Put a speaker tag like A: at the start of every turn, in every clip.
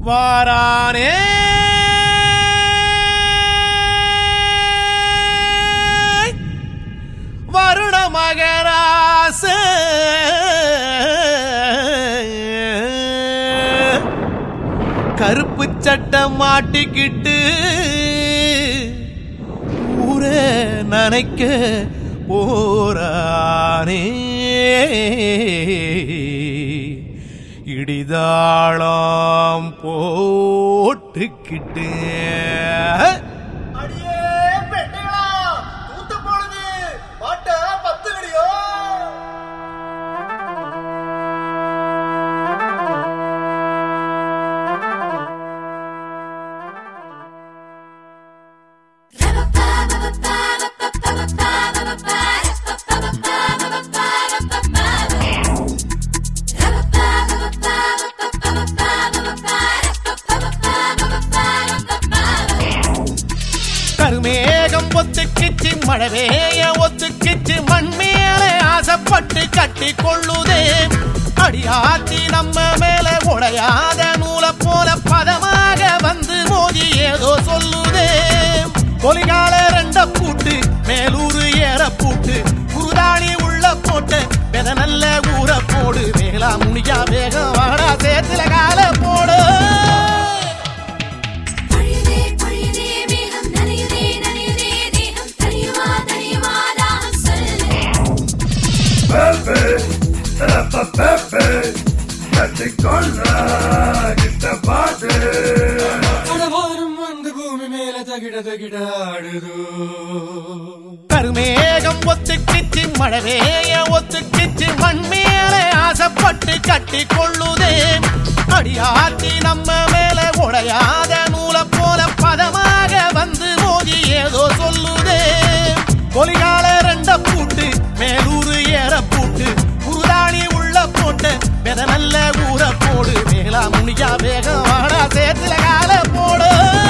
A: வாரானே வருண மகராச கருப்பு சட்டை மாட்டிக்கிட்டு ஊரே நனைக்க போறானே இடிதாளம் போட்டுக்கிட்டு
B: அடியே பெட்டைகளா தூத்து போடுது பாட்ட பத்து கடியோ
A: கருமேகம் ஒத்துக்கிச்சு மழவேய ஒத்துக்கிச்சு மண் மேலே ஆசைப்பட்டு கட்டி கொள்ளுதே அடியாத்தி நம்ம மேல உடையாத நூலை போல பதமாக வந்து மோதி ஏதோ சொல்லுதே கொலிகால ரெண்ட பூட்டு மேலூரு ஏற பூட்டு குருதாணி உள்ள போட்டு வெத நல்ல ஊற போடு வேளா முனியா வேகம் வாடா சேத்துல கால போடு
C: பொழியுதே பொழியுதே மேகம் நனையுதே நனையுதே தேகம் தனியுமா தனியுமா தாகம் சொல்லு
D: Pepe, Pepe, Pepe, கட்டிக்கொள்ள கிட்ட பாட்டு
E: அடவாரம் வந்து பூமி மேல தகிட தகிட ஆடுதோ
A: கருமேகம் ஒத்துக்கிச்சு மழவேய ஒத்துக்கிச்சு மண் மேலே ஆசைப்பட்டு கட்டி கொள்ளுதே அடியாத்தி நம்ம மேல உடையாத நூலை போல பதமாக வந்து மோதி ஏதோ சொல்லுதே கொலிகால ரெண்ட பூட்டு மேலூரு ஏற பூட்டு குருதாணி உள்ள போட்டு வெத நல்ல ஊற போடு வேளா முனியா வேகம் வாடா சேத்துல கால போடு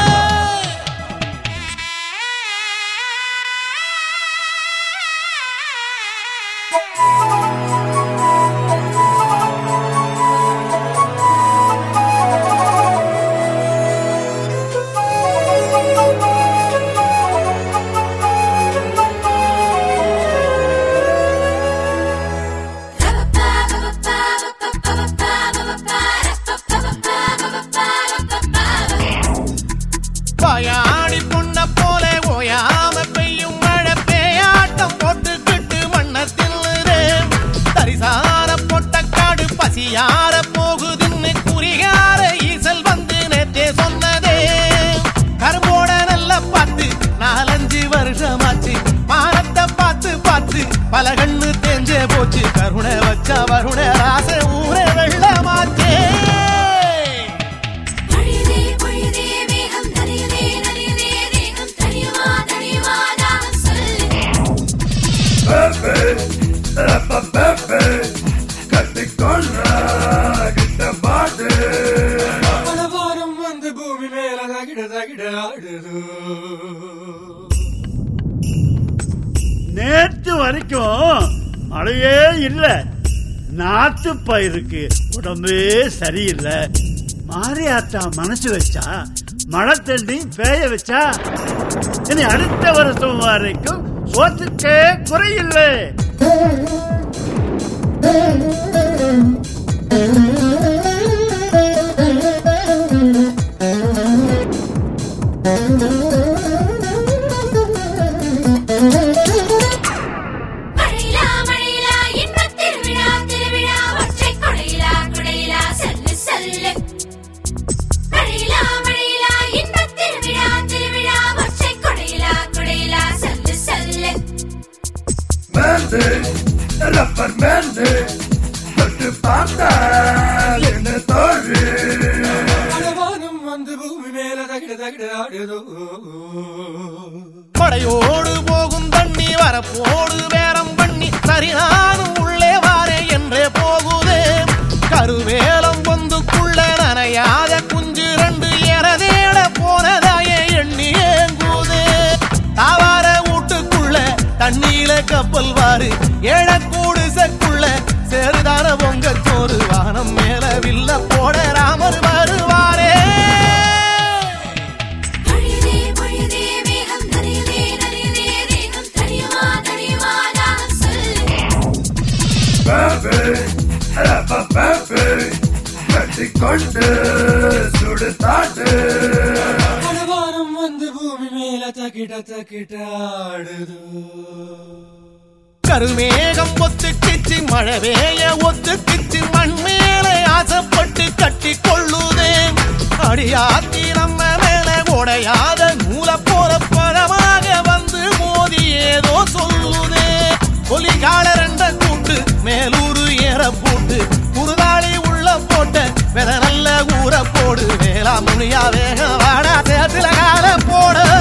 A: வாயாடி பொண்ண போல ஓயாம பெய்யும் மழை பேயாட்டம் போட்டுக்கிட்டு மண்ண தின்னுதே தரிசார பொட்ட காடு பசியார போகுதுன்னு குறிகார ஈசல் வந்து நேத்தே சொன்னதே கரும்போட நல்ல பார்த்து நாலஞ்சு வருஷமாச்சு மானத்தை பார்த்து பார்த்து பல கண்ணு தேஞ்சே போச்சு கருணை வச்சா வருண ராச ஊரே வெள்ளமாச்சே
C: பொழியுதே பொழியுதே மேகம் நனையுதே நனையுதே தேகம் தனியுமா தனியுமா தாகம் சொல்லு
D: Pepe, Pepe, Pepe, கட்டிக்கொள்ள கிட்ட பாட்டு
E: அடவாரம் வந்து பூமி மேல தகிட தகிட ஆடுதோ
F: நேற்று வரைக்கும் மழையே இல்ல நாத்து பயிருக்கு உடம்பே சரியில்லை மாரியாத்தா மனசு வச்சா மழை தண்ணி பேய வச்சா இனி அடுத்த வருஷம் வரைக்கும் சோத்துக்கே குறையில்லை
C: மழையிலா மழையிலா இன்பத் திருவிழா திருவிழா ஒற்றை கொடையிலா கொடையிலா செல்லு செல்லு மழையிலா மழையிலா இன்பத் திருவிழா திருவிழா ஒற்றை கொடையிலா கொடையிலா செல்லு செல்லு
D: மேந்து ரப்பர் மேந்து தொட்டு பார்த்தா என்ன தோழு
E: அடவாரம் வந்து பூமி மேல தகிட தகிட ஆடுதோ
A: படையோடு போகும் தண்ணி வரப்போடு வேரம் பண்ணி சரி நானும் உள்ளே வாரே என்றே போகுதே கருவேலம் பொந்துக்குள்ள நனையாத குஞ்சு ரெண்டு எறதேட போனதாயே எண்ணி ஏங்குதே தாவார வீட்டுக்குள்ள தண்ணியில கப்பல் வாரு ஏழக்கூடு செக்குள்ள சேருதான பொங்க சோறு வானம் மேல வில்ல போட ராமர் வருவாரே
D: ரப்பப்பே கட்டிக்கொண்டு சுடு தாட்டு
E: அனவாரம் வந்து பூமி மேல தக்கிட்ட தக்கிட்ட ஆடுதோ
A: கருமேகம் ஒத்துக்கிச்சு மழை வேய ஒத்துக்கிச்சு மண் மேலே ஆசைப்பட்டு கட்டி கொள்ளுதே அடியாத்தி நம்ம மேல உடையாத நூல போல பழமாக வந்து மோதி ஏதோ சொல்லுதே கொலிகால ரெண்ட கூட்டு மேலூரு ஏற போட்டு குருதாளி உள்ள போட்ட வெத நல்ல ஊற போடு வேளா முனியா வேக வாடா சேத்துல கால போட